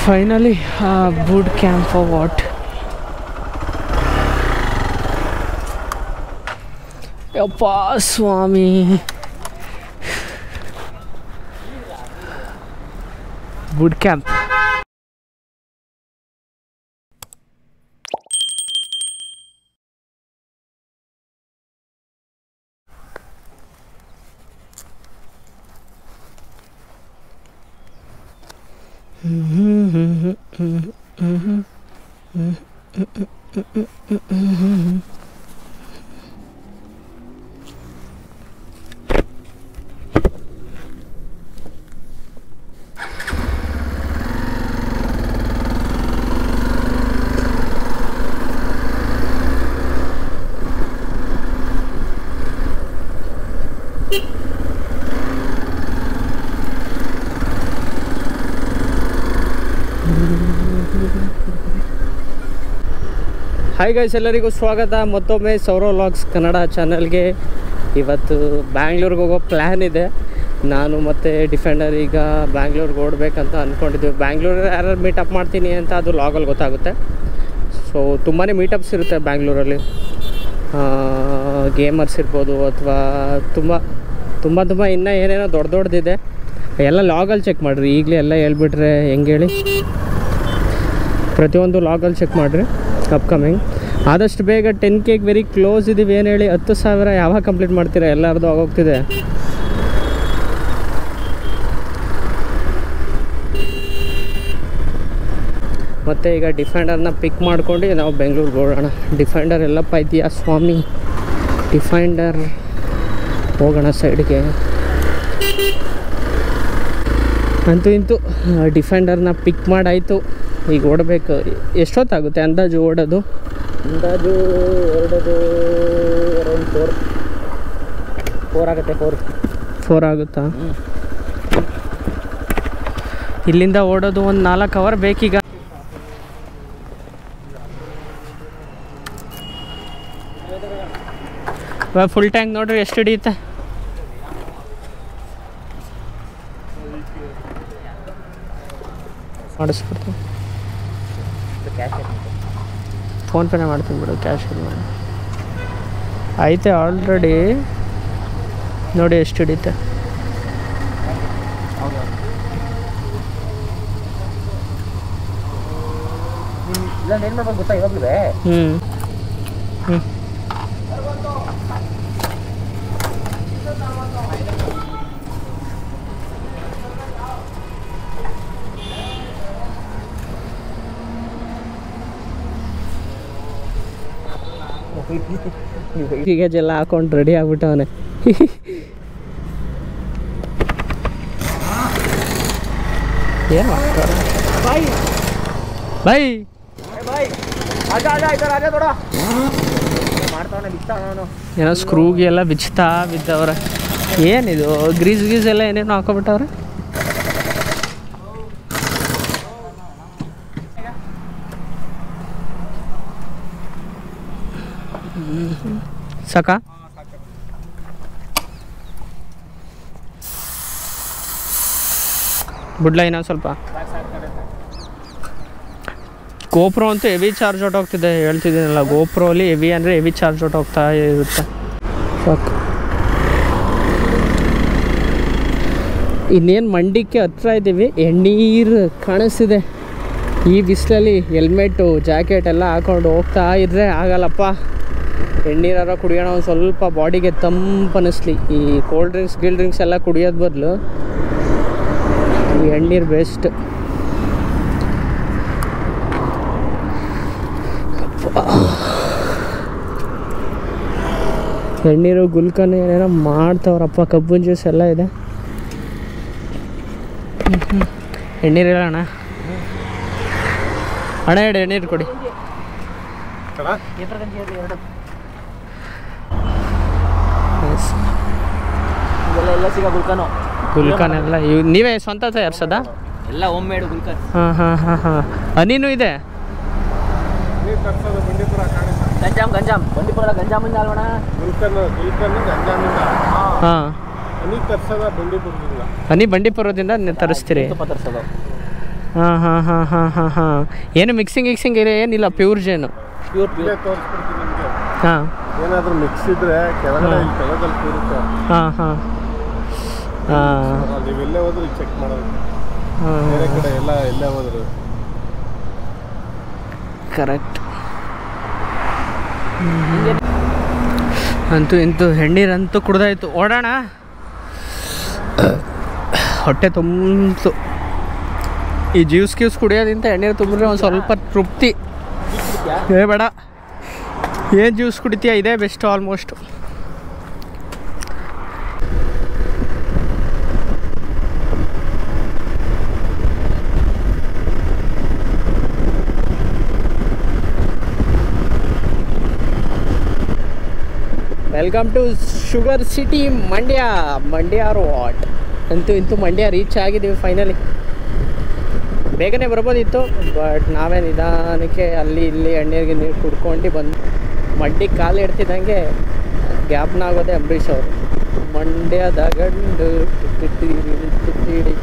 Finally boot camp for what ಯಪ್ಪ ಸ್ವಾಮಿ boot camp hi guys ಎಲ್ಲರಿಗೂ ಸ್ವಾಗತ ಮತ್ತೊಮ್ಮೆ ಸೌರ ಲಾಗ್ಸ್ ಕನ್ನಡ ಚಾನಲ್ಗೆ ಇವತ್ತು ಬ್ಯಾಂಗ್ಳೂರ್ಗೆ ಹೋಗೋ ಪ್ಲ್ಯಾನ್ ಇದೆ ನಾನು ಮತ್ತು ಡಿಫೆಂಡರ್ ಈಗ ಬ್ಯಾಂಗ್ಳೂರ್ಗೆ ಓಡಬೇಕಂತ ಅಂದ್ಕೊಂಡಿದ್ದೀವಿ ಬ್ಯಾಂಗ್ಳೂರ್ ಯಾರು ಮೀಟಪ್ ಮಾಡ್ತೀನಿ ಅಂತ ಅದು ಲಾಗಲ್ಲಿ ಗೊತ್ತಾಗುತ್ತೆ ಸೊ ತುಂಬಾ ಮೀಟಪ್ಸ್ ಇರುತ್ತೆ ಬ್ಯಾಂಗ್ಳೂರಲ್ಲಿ ಗೇಮರ್ಸ್ ಇರ್ಬೋದು ಅಥವಾ ತುಂಬ ತುಂಬ ತುಂಬ ಇನ್ನೂ ಏನೇನೋ ದೊಡ್ಡ ದೊಡ್ಡದಿದೆ ಎಲ್ಲ ಲಾಗಲ್ಲಿ ಚೆಕ್ ಮಾಡಿರಿ ಈಗಲೇ ಎಲ್ಲ ಹೇಳ್ಬಿಟ್ರೆ ಹೆಂಗೆ ಹೇಳಿ ಪ್ರತಿಯೊಂದು ಲಾಗಲ್ಲಿ ಚೆಕ್ ಮಾಡಿರಿ ಅಪ್ಕಮಿಂಗ್ ಆದಷ್ಟು ಬೇಗ ಟೆನ್ ಕೇಗೆ ವೆರಿ ಕ್ಲೋಸ್ ಇದ್ದೀವಿ ಏನು ಹೇಳಿ ಹತ್ತು ಸಾವಿರ ಯಾವಾಗ ಕಂಪ್ಲೀಟ್ ಮಾಡ್ತೀರಾ ಎಲ್ಲರದು ಆಗೋಗ್ತಿದೆ ಮತ್ತು ಈಗ ಡಿಫೆಂಡರ್ನ ಪಿಕ್ ಮಾಡ್ಕೊಂಡು ನಾವು ಬೆಂಗಳೂರಿಗೆ ಹೋಗೋಣ ಡಿಫೆಂಡರ್ ಎಲ್ಲಪ್ಪ ಇದೆಯಾ ಸ್ವಾಮಿ ಡಿಫೆಂಡರ್ ಹೋಗೋಣ ಸೈಡ್ಗೆ ಅಂತೂ ಇಂತೂ ಡಿಫೆಂಡರ್ನ ಪಿಕ್ ಮಾಡಾಯಿತು ಈಗ ಓಡಬೇಕು ಎಷ್ಟೊತ್ತಾಗುತ್ತೆ ಅಂದಾಜು ಓಡೋದು ಅಂದಾಜು ಎರಡದು ಅರೌಂಡ್ ಫೋರ್ ಫೋರ್ ಆಗುತ್ತೆ ಫೋರ್ ಫೋರ್ ಆಗುತ್ತಾ ಇಲ್ಲಿಂದ ಓಡೋದು ಒಂದು ನಾಲ್ಕು ಅವರ್ ಬೇಕೀಗ ಫುಲ್ ಟ್ಯಾಂಕ್ ನೋಡ್ರಿ ಎಷ್ಟು ಹಿಡಿಯುತ್ತೆ ಮಾಡಿಸ್ಬಿಡ್ತೀನಿ ಕ್ಯಾಶ್ ಫೋನ್ಪೇನೇ ಮಾಡ್ತೀನಿ ಬಿಡು ಕ್ಯಾಶ್ ಇಲ್ಲ ಮಾಡಿ ಐತೆ ಆಲ್ರೆಡಿ ನೋಡಿ ಎಷ್ಟು ಹಿಡಿಯುತ್ತೆ ಇಲ್ಲ ಏನು ಮಾಡ್ಬೇಕು ಗೊತ್ತಾ ಇವಾಗಲೂ ಹ್ಞೂ ಹ್ಞೂ ಲಗೇಜ್ ಎಲ್ಲ ಹಾಕೊಂಡು ರೆಡಿ ಆಗ್ಬಿಟ್ಟವನೆ ಏನು ಮಾಡ್ತಾರೆ ಬಾಯ್ ಬಾಯ್ ಬಾಯ್ ಆಜಾ ಆಜಾ ಇದ್ದಾರೆ ಆಜಾ ನೋಡ ಮಾಡ್ತಾವನೆ ಬಿಡ್ತಾವ ಅವನು ಏನೋ ಸ್ಕ್ರೂಗೆ ಎಲ್ಲ ಬಿಚ್ತಾ ಬಿದ್ದವ್ರೆ ಏನಿದು ಗ್ರೀಸ್ ಗೀಸ್ ಎಲ್ಲ ಏನೇನೋ ಹಾಕೊಬಿಟ್ಟವ್ರೆ ಸಾಕಾ ಬಿಡ್ಲ ಇನ್ನೊಂದು ಸ್ವಲ್ಪ ಗೋಪ್ರೋ ಅಂತೂ ಹೆವಿ ಚಾರ್ಜ್ ಔಟ್ ಹೋಗ್ತಿದೆ ಹೇಳ್ತಿದ್ದೀನಲ್ಲ ಗೋಪ್ರೋಲಿ ಹೆವಿ ಅಂದರೆ ಹೆವಿ ಚಾರ್ಜ್ ಔಟ್ ಹೋಗ್ತಾ ಇರುತ್ತೆ ಸಾಕು ಇನ್ನೇನು ಮಂಡಿಕ್ಕೆ ಹತ್ರ ಇದ್ದೀವಿ ಎಣ್ಣೀರು ಕಾಣಿಸ್ತಿದೆ ಈ ಬಿಸಿಲಲ್ಲಿ ಹೆಲ್ಮೆಟ್ಟು ಜಾಕೆಟ್ ಎಲ್ಲ ಹಾಕೊಂಡು ಹೋಗ್ತಾ ಇದ್ರೆ ಆಗಲ್ಲಪ್ಪ ಎಣ್ಣೀರಾರ ಕುಡಿಯೋಣ ಒಂದು ಸ್ವಲ್ಪ ಬಾಡಿಗೆ ತಂಪು ಅನ್ನಿಸ್ಲಿ ಈ ಕೋಲ್ಡ್ ಡ್ರಿಂಕ್ಸ್ ಗಿಲ್ ಡ್ರಿಂಕ್ಸ್ ಎಲ್ಲ ಕುಡಿಯೋದು ಬದಲು ಈ ಎಣ್ಣೀರು ಬೆಸ್ಟ್ ಎಣ್ಣೀರು ಗುಲ್ಕನ್ ಏನೇನೋ ಮಾಡ್ತಾವ್ರಪ್ಪ ಕಬ್ಬಿನ ಜ್ಯೂಸ್ ಎಲ್ಲ ಇದೆ ಎಣ್ಣೀರು ಅಣ್ಣ ಅಣ್ಣ ಎರಡು ಎಣ್ಣೀರು ಕೊಡಿ ಪೇಪರ್ ಗಂಜಿ ಅದು ಎರಡು Nice. ಇದೆಲ್ಲ ಎಲ್ಲ ಸಿಗ ಗುಲ್ಕನು ಗುಲ್ಕನ್ ಎಲ್ಲ ಇವ್ ನೀವೇ ಸ್ವಂತ ತಯಾರಿಸೋದಾ ಎಲ್ಲ ಹೋಮ್ ಮೇಡ್ ಗುಲ್ಕನ್ ಹಾಂ ಹಾಂ ಹಾಂ ಹಾಂ ಹನಿನೂ ಇದೆ ಗಂಜಾಮ್ ಗಂಜಾಮ್ ಬಂದಿಪುರ ಗಂಜಾಮ್ ಇಂದ ಅಲ್ವಣ ಗುಲ್ಕನ್ ಗುಲ್ಕನ್ ಗಂಜಾಮಿಂದ ಹಾಂ ಹನಿ ತರ್ಸದ ಬಂಡಿ ಬರುದಿಲ್ಲ ಹನಿ ಬಂಡೀಪುರದಿಂದ ನೀವು ತರಿಸ್ತೀರಿ ತುಪ್ಪ ತರಿಸೋದು ಹಾಂ ಹಾಂ ಹಾಂ ಹಾಂ ಹಾಂ ಹಾಂ ಏನು ಮಿಕ್ಸಿಂಗ್ ಗಿಕ್ಸಿಂಗ್ ಇದೆ ಏನಿಲ್ಲ ಪ್ಯೂರ್ ಜೇನು ಪ್ಯೂರ್ ಇಲ್ಲೇ ತೋರಿಸ್ಬಿಡ್ತೀನಿ ನಿಮಗೆ ಹಾಂ ಏನಾದರೂ ಮಿಕ್ಸ್ ಇದ್ರೆ ಕೆಳಗಡೆ ಹಾ. ಇಲ್ಲಿ ಕೆಳಗಲ್ಲಿ ಕೂರುತ್ತೆ ಹಾಂ ಹಾಂ ಹಾಂ ಆ, ನೀವು ಎಲ್ಲೇ ಹೋದ್ರು ಚೆಕ್ ಮಾಡೋದು ಬೇರೆ ಹಾಂ ಕಡೆ ಎಲ್ಲ ಎಲ್ಲೇ ಹೋದ್ರು ಕರೆಕ್ಟ್ ಅಂತೂ ಇಂತೂ ಹೆಣ್ಣೀರಂತೂ ಕುಡ್ದಾಯ್ತು ಓಡೋಣ ಹೊಟ್ಟೆ ತುಂಬಿತು ಈ ಜ್ಯೂಸ್ ಗ್ಯೂಸ್ ಕುಡಿಯೋದಿಂತ ಎಣ್ಣೀರು ತುಂಬಿದ್ರೆ ಒಂದು ಸ್ವಲ್ಪ ತೃಪ್ತಿ ಏ ಬೇಡ ಏನು ಜ್ಯೂಸ್ ಕುಡಿತೀಯ ಇದೇ best almost welcome to sugar city Mandya Mandya road ಅಂತೂ ಇಂತೂ ಮಂಡ್ಯ ರೀಚ್ ಆಗಿದ್ದೀವಿ ಫೈನಲಿ ಬೇಗನೆ ಬರ್ಬೋದಿತ್ತು ಬಟ್ ನಾವೇ ನಿಧಾನಕ್ಕೆ ಅಲ್ಲಿ ಇಲ್ಲಿ ಎಣ್ಣೆಗೆ ನೀರು ಕುಡ್ಕೊಂಡು ಬಂದು ಮಡ್ಡಿಗೆ ಕಾಲು ಇಡ್ತಿದ್ದಂಗೆ ಗ್ಯಾಪ್ನ ಆಗೋದೆ ಅಂಬರೀಷ್ ಅವರು ಮಂಡ್ಯದ ಗಂಡು ಟಿಟಿಡಿ ಟಿಟಿಡಿ.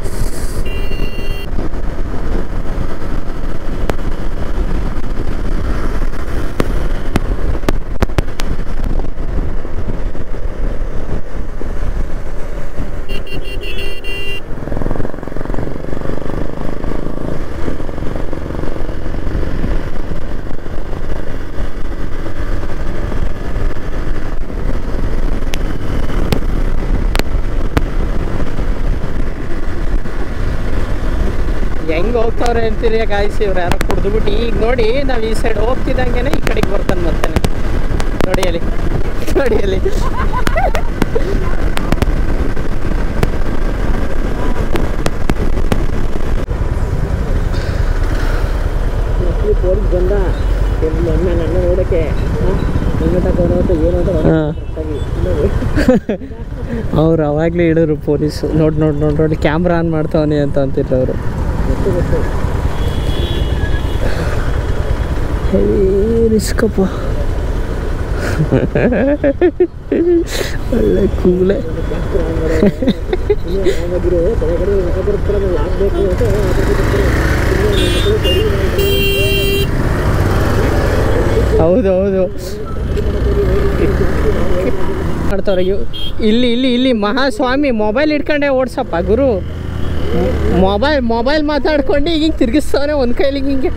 ಹೆಂಗ್ ಹೋಗ್ತಾವ್ರೆ ಅಂತೀರಿ ಕಾಯಿಸಿ ಇವ್ರು ಯಾರೋ ಕುಡ್ದುಬಿಟ್ಟು ಈಗ ನೋಡಿ ನಾವು ಈ ಸೈಡ್ ಹೋಗ್ತಿದ್ದಂಗೆನೆ ಈ ಕಡೆಗೆ ಬರ್ತಾನೆ ಮತ್ತೆ ನೋಡಿ ಅಲ್ಲಿ ನೋಡಿ ಅಲ್ಲಿ ಪೊಲೀಸ್ ಬಂದ ನನ್ನ ನನ್ನ ನೋಡೋಕ್ಕೆ ಅವ್ರು ಅವಾಗಲೇ ಹಿಡಿದ್ರು ಪೊಲೀಸು ನೋಡಿ ನೋಡಿ ನೋಡಿ ನೋಡಿ ಕ್ಯಾಮ್ರಾ ಆನ್ ಮಾಡ್ತಾವನಿ ಅಂತ ಅಂತಿದ್ರು ಅವರು ರಿಸ್ಕಪ್ಪ ಒಳ್ಳೆ ಕೂಲೆ ಹೌದು ಹೌದು ಮಾಡ್ತಾವ್ರೆ ಇವ್- ಇಲ್ಲಿ ಇಲ್ಲಿ ಇಲ್ಲಿ ಮಹಾಸ್ವಾಮಿ ಮೊಬೈಲ್ ಇಟ್ಕೊಂಡೆ ಓಡ್ಸಪ್ಪ ಗುರು ಮೊಬೈಲ್ ಮೊಬೈಲ್ ಮಾತಾಡ್ಕೊಂಡು ಈಗ ಹಿಂಗೆ ತಿರ್ಗಿಸ್ತಾನೆ ಒಂದು ಕೈಲಿ ಹಿಂಗೆ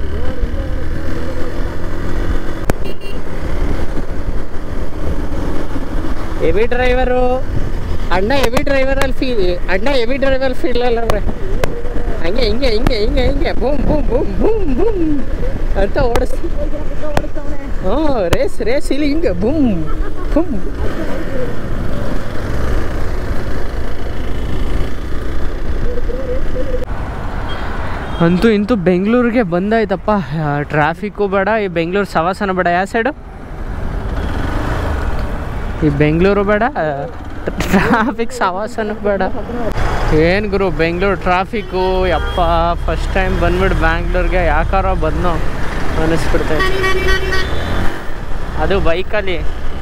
ಹೆವಿ ಡ್ರೈವರು ಅಣ್ಣ ಹೆವಿ ಡ್ರೈವರಲ್ಲಿ ಫೀ ಅಣ್ಣ ಹೆವಿ ಡ್ರೈವರ್ ಫೀಲ್ ಅಲ್ಲವ್ರೆ ಹಂಗೆ ಹಿಂಗೆ ಹಿಂಗೆ ಹಿಂಗೆ ಹಿಂಗೆ boom boom boom boom boom ಅಂತ ಓಡಿಸ್ತಿ ಹ್ಞೂ ರೇಸ್ ರೇಸ್ ಇಲ್ಲಿ ಹಿಂಗೆ ಬೂಮ್ ಬೂಮ್ ಅಂತೂ ಇಂತೂ ಬೆಂಗಳೂರಿಗೆ ಬಂದಾಯ್ತಪ್ಪ ಟ್ರಾಫಿಕ್ಕು ಬೇಡ ಈ ಬೆಂಗಳೂರು ಸವಾಸನ ಬೇಡ ಯಾವ ಸೈಡು ಈ ಬೆಂಗಳೂರು ಬೇಡ ಟ್ರಾಫಿಕ್ ಸವಾಸನೂ ಬೇಡ ಏನು ಗುರು ಬೆಂಗಳೂರು ಟ್ರಾಫಿಕ್ಕು ಯಪ್ಪ ಫಸ್ಟ್ ಟೈಮ್ ಬಂದ್ಬಿಟ್ಟು ಬ್ಯಾಂಗ್ಳೂರ್ಗೆ ಯಾಕಾರೋ ಬಂದೋ ಅನ್ನಿಸ್ಬಿಡ್ತೈತೆ ಅದು ಬೈಕಲ್ಲಿ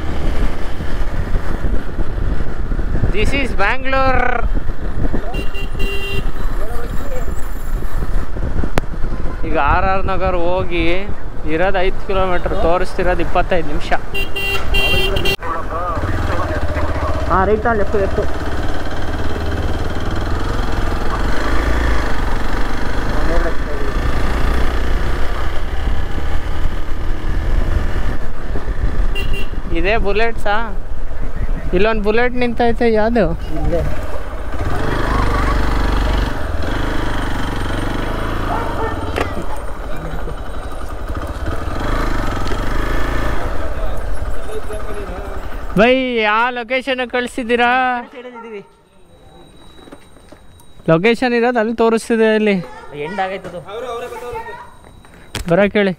ದಿಸ್ ಈಸ್ ಬ್ಯಾಂಗ್ಳೂರ್ ಈಗ ಆರ್ ಆರ್ ನಗರ್ ಹೋಗಿ ಇರೋದು ಐದು ಕಿಲೋಮೀಟ್ರ್ ತೋರಿಸ್ತಿರೋದು ಇಪ್ಪತ್ತೈದು ನಿಮಿಷ ಹಾಂ ರೈಟ್ ಲೆಫ್ಟ್ ಲೆಫ್ಟು ಇದೇ ಬುಲೆಟ್ಸಾ ಇಲ್ಲೊಂದು ಬುಲೆಟ್ ನಿಂತೈತೆ ಯಾವುದು ಬೈ ಯಾವ ಲೊಕೇಶನ್ ಕಳಿಸಿದ್ದೀರಾ ಲೊಕೇಶನ್ ಇರೋದು ಅಲ್ಲಿ ತೋರಿಸ್ತಿದೆ ಅಲ್ಲಿ ಎಂಡ್ ಆಗೈತದು ಬರೋಕೆ ಹೇಳಿ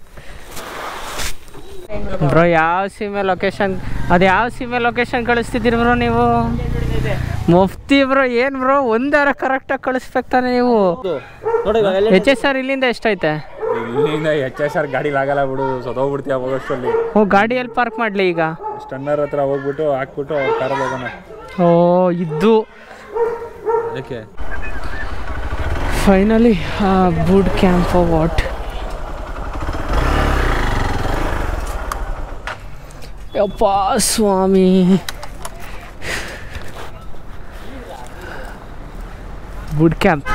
ಬ್ರೋ ಯಾವ ಸೀಮೆ ಲೊಕೇಶನ್ ಅದು ಯಾವ ಸೀಮೆ ಲೊಕೇಶನ್ ಕಳಿಸ್ತಿದ್ದೀರಿ ಬ್ರೋ ನೀವು ಮುಫ್ತಿ ಬ್ರೋ ಏನು ಬ್ರೋ ಒಂದಾರ ಕರೆಕ್ಟಾಗಿ ಕಳಿಸ್ಬೇಕು ತಾನೆ ನೀವು ನೋಡಿ ಎಚ್ ಎಸ್ ಆರ್ ಇಲ್ಲಿಂದ ಎಷ್ಟೈತೆ ಇಲ್ಲಿಂದ ಎಚ್ ಎಸ್ ಆರ್ ಗಾಡಿ ಆಗಲ್ಲ ಬಿಡು ಸದೋಗ್ಬಿಡ್ತೀಯ ಹೋಗೋಷ್ಟರಲ್ಲಿ ಓ ಗಾಡಿ ಎಲ್ಲಿ ಪಾರ್ಕ್ ಮಾಡಲಿ ಈಗ ಸ್ಟನ್ನರ್ ಹತ್ರ ಹೋಗ್ಬಿಟ್ಟು ಹಾಕ್ಬಿಟ್ಟು ಅವ್ರ ಕಾರಲ್ಲಿ ಹೋಗೋಣ ಓ ಇದ್ದು ಅದಕ್ಕೆ ಫೈನಲಿ ಬೂಟ್ ಕ್ಯಾಂಪ್ ವಾಟ್ ಯಪ್ಪ ಸ್ವಾಮಿ ಬುಡ್ ಕ್ಯಾಂಪ್